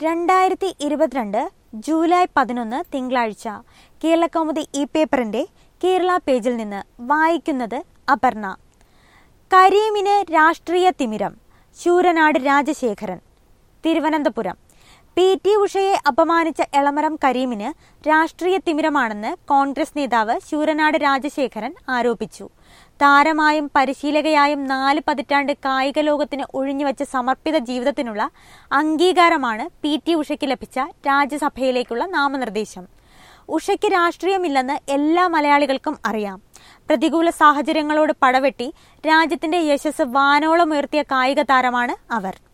രണ്ടായിരത്തി ഇരുപത്തിരണ്ട് ജൂലൈ പതിനൊന്ന് തിങ്കളാഴ്ച കേരളകൗമുദി ഈ പേപ്പറിന്റെ കേരള പേജിൽ നിന്ന് വായിക്കുന്നത് അപർണ കരീമിന് രാഷ്ട്രീയ തിമിരം ശൂരനാട് രാജശേഖരൻ തിരുവനന്തപുരം പി ടി ഉഷയെ അപമാനിച്ച എളമരം കരീമിന് രാഷ്ട്രീയ തിമിരമാണെന്ന് കോൺഗ്രസ് നേതാവ് ശൂരനാട് രാജശേഖരൻ ആരോപിച്ചു താരമായും പരിശീലകയായും നാല് പതിറ്റാണ്ട് കായിക ലോകത്തിന് ഒഴിഞ്ഞുവെച്ച സമർപ്പിത ജീവിതത്തിനുള്ള അംഗീകാരമാണ് പി ടി ഉഷയ്ക്ക് ലഭിച്ച രാജ്യസഭയിലേക്കുള്ള നാമനിർദ്ദേശം ഉഷയ്ക്ക് രാഷ്ട്രീയമില്ലെന്ന് എല്ലാ മലയാളികൾക്കും അറിയാം പ്രതികൂല സാഹചര്യങ്ങളോട് പടവെട്ടി രാജ്യത്തിന്റെ യശസ് വാനോളം ഉയർത്തിയ കായിക താരമാണ് അവർ